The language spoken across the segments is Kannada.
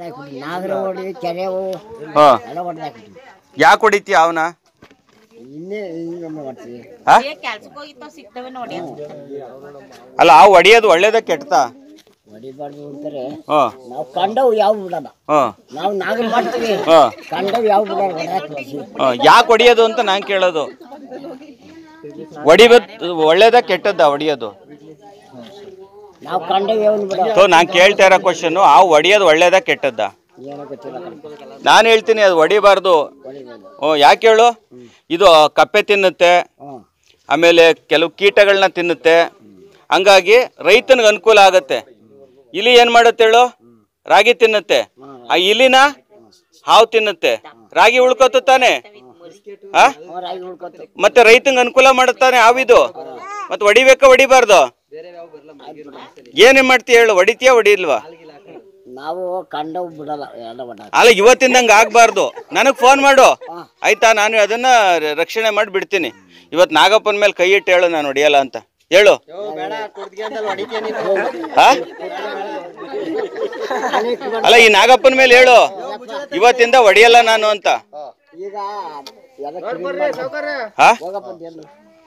ಹೊಡೆದಾಕ್ಬಿಟ್ಟು ನಾಗರ ಹೊಡಿ ಕೆರೆವು ಹಾ ಎಲ್ಲ ಹೊಡೆದಾಕ್ಬಿಟ್ಟು ಯಾಕೆ ಹೊಡಿತೀಯ ಅವನ ಇನ್ನೇ ಹಿಂಗೆ ಮಾಡ್ತೀವಿ ಹಾ ಕೆಲ್ಸಕ್ಕೆ ಹೋಗಿತ್ತು ಸಿಗ್ತವೆ ನೋಡಿ ಅಲ್ಲ ಆ ಹೊಡಿಯೋದು ಒಳ್ಳೇದ ಕೆಟ್ಟತಾ ಹೊಡಿಬಾರ್ದು ಅಂತಾರೆ ಹಾ ನಾವು ಕಂಡವು ಯಾವ ಬಿಡಲ್ಲ ಹಾ ನಾವು ನಾಗರ ಮಾಡ್ತೀವಿ ಹಾ ಕಂಡವು ಯಾವ ಬಿಡಲ್ಲ ಹೊಡೆದಾಕ್ಬಿಡ್ತೀವಿ ಯಾಕೆ ಹೊಡಿಯೋದು ಅಂತ ನಾನು ಕೇಳೋದು ಹೊಡಿಬೇಕು ಒಳ್ಳೇದ ಕೆಟ್ಟದ್ದ ಹೊಡಿಯೋದು ನಾವು ಕಂಡವು ಯಾವ ಬಿಡಲ್ಲ ಸೊ ನಾನು ಕೇಳ್ತಾ ಇರೋ ಕ್ವಶನ್ ಆ ಹೊಡಿಯೋದು ಒಳ್ಳೇದ ಕೆಟ್ಟದ್ದ ಏನೋ ಗೊತ್ತಿಲ್ಲ ಕಣಪ್ಪ. ನಾನು ಹೇಳ್ತೀನಿ ಅದು ಹೊಡಿಬಾರ್ದು ಹೊಡಿಬಾರ್ದು ಓ ಯಾಕೆ ಹೇಳು ಇದು ಕಪ್ಪೆ ತಿನ್ನುತ್ತೆ ಹ್ಞೂ ಆಮೇಲೆ ಕೆಲವು ಕೀಟಗಳನ್ನ ತಿನ್ನುತ್ತೆ ಹಂಗಾಗಿ ರೈತನಿಗೆ ಅನುಕೂಲ ಆಗುತ್ತೆ ಇಲಿ ಏನು ಮಾಡುತ್ತೆ ಹೇಳು ರಾಗಿ ತಿನ್ನುತ್ತೆ ಆ ಇಲಿನ ಹಾವು ತಿನ್ನುತ್ತೆ ರಾಗಿ ಉಳ್ಕೋತು ತಾನೆ ಆ ರಾಗಿ ಉಳ್ಕೊತು ಮತ್ತೆ ರೈತಂಗೆ ಅನುಕೂಲ ಮಾಡುತ್ತಾನೆ ಹಾವಿದು ಮತ್ತೆ ಹೊಡಿಬೇಕಾ ಹೊಡಿಬಾರ್ದು ಏನೇ ಮಾಡ್ತೀಯ ಹೇಳು ಹೊಡಿತೀಯ ಹೊಡಿಲ್ವಾ ನಾವು ಕಂಡವು ಬಿಡಲ್ಲ ಎಲ್ಲ ಹೊಡ ಅಲ್ಲ ಇವತ್ತಿಂದ ಹಂಗೆ ಆಗ್ಬಾರ್ದು ನನಗೆ ಫೋನ್ ಮಾಡು ಆಯ್ತಾ ನಾನು ಅದನ್ನ ರ- ರಕ್ಷಣೆ ಮಾಡಿ ಬಿಡ್ತೀನಿ ಇವತ್ತು ನಾಗಪ್ಪನ ಮೇಲೆ ಕೈ ಇಟ್ಟು ಹೇಳು ನಾನು ಹೊಡಿಯಲ್ಲ ಅಂತ ಹೇಳು ಆ? ಅಲ್ಲ ಈ ನಾಗಪ್ಪನ ಮೇಲೆ ಹೇಳು ಇವತ್ತಿಂದ ಹೊಡಿಯಲ್ಲ ನಾನು ಅಂತ ಈಗ ಎಲ್ಲ ಕಿವಿ ಹಾ ಹೋಗಪ್ಪ ಅಂತ ಹೇಳು.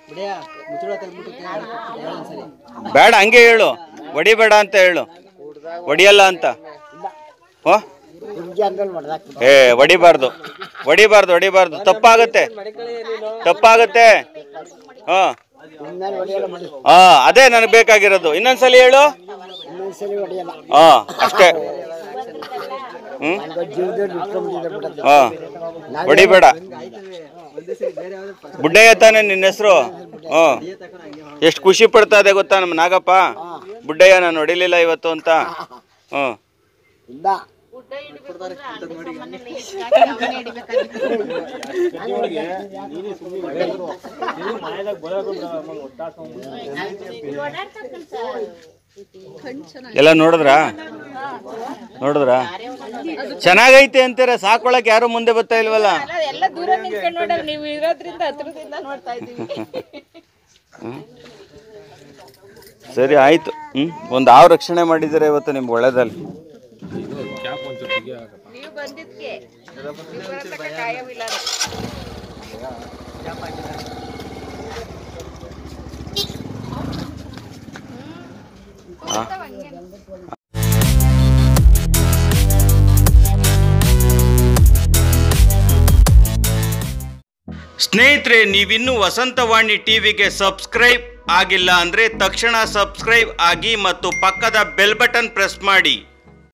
ಬೇಡ ಹಂಗೆ ಹೇಳು ಹೊಡಿಬೇಡ ಅಂತ ಹೇಳು ಹೊಡಿಯಲ್ಲ ಅಂತ ಓ ಹುಡ್ಗಿ ಅಂದಲ್ಲಿ ಹೊಡೆದಾಕ್ಬಿಟ್ಟು ಏ ಹೊಡಿಬಾರ್ದು ಹೊಡಿಬಾರ್ದು ಹೊಡಿಬಾರ್ದು ತಪ್ಪಾಗತ್ತೆ ತಪ್ಪಾಗತ್ತೆ ಹಾ ಇನ್ಮೇಲೆ ಹೊಡೆಯಲ್ಲ ಬಿಡಿ ಹಾ ಅದೇ ನನಗೆ ಬೇಕಾಗಿರೋದು ಇನ್ನೊಂದ್ಸಲಿ ಹೇಳು ಇನ್ನೊಂದ್ಸಲಿ ಹೊಡೆಯಲ್ಲ ಹಾ ಅಷ್ಟೇ ಹ್ಮ್ ಹಂಗ ಜೀವದಲ್ಲಿ ಇಟ್ಕೊಂಡ್ಬಿಟ್ಟಿದೆ ಬಿಡತ್ತೆ ಹಾ ಹೊಡಿಬೇಡ ಬುಡ್ಡಯ್ಯ ತಾನೆ ನಿನ್ನ ಹೆಸರು ಹ್ಮ್ ಎಷ್ಟು ಖುಷಿ ಪಡ್ತಾ ಇದೆ ಗೊತ್ತಾ ನಮ್ಮ ನಾಗಪ್ಪ ಬುಡ್ಡಯ್ಯ ನಾನು ಹೊಡಿಲಿಲ್ಲ ಇವತ್ತು ಅಂತ ಹ್ಮ್ ಇಲ್ಲ ಎಲ್ಲ ನೋಡಿದ್ರ ನೋಡಿದ್ರ ಚೆನ್ನಾಗೈತೆ ಅಂತೀರ ಸಾಕೊಳಕ್ ಯಾರು ಮುಂದೆ ಬರ್ತಾ ಇಲ್ವಲ್ಲ ಎಲ್ಲ ದೂರ ನಿಂತ್ಕೊಂಡು ನೋಡಲ್ಲ ನೀವು ಇರೋದ್ರಿಂದ ಹತ್ರದಿಂದ ನೋಡ್ತಾ ಇದ್ದೀವಿ ಸರಿ ಆಯ್ತು ಹ್ಮ್ ಒಂದು ಹಾವು ರಕ್ಷಣೆ ಮಾಡಿದ್ದೀರಾ ಇವತ್ತು ನಿಮ್ಗೆ ಒಳ್ಳೇದಲ್ಲಿ ನೀವು ಬಂದಿದ್ಕೆ ನೀವು ಬರೋ ತನಕ ಕಾಯವಿಲ್ಲ ಅದು. ಸ್ನೇಹಿತರೆ ನೀವಿನ್ನೂ ವಸಂತವಾಣಿ ಟಿವಿಗೆ ಸಬ್ಸ್ಕ್ರೈಬ್ ಆಗಿಲ್ಲ ಅಂದರೆ ತಕ್ಷಣ ಸಬ್ಸ್ಕ್ರೈಬ್ ಆಗಿ ಮತ್ತು ಪಕ್ಕದ ಬೆಲ್ ಬಟನ್ ಪ್ರೆಸ್ ಮಾಡಿ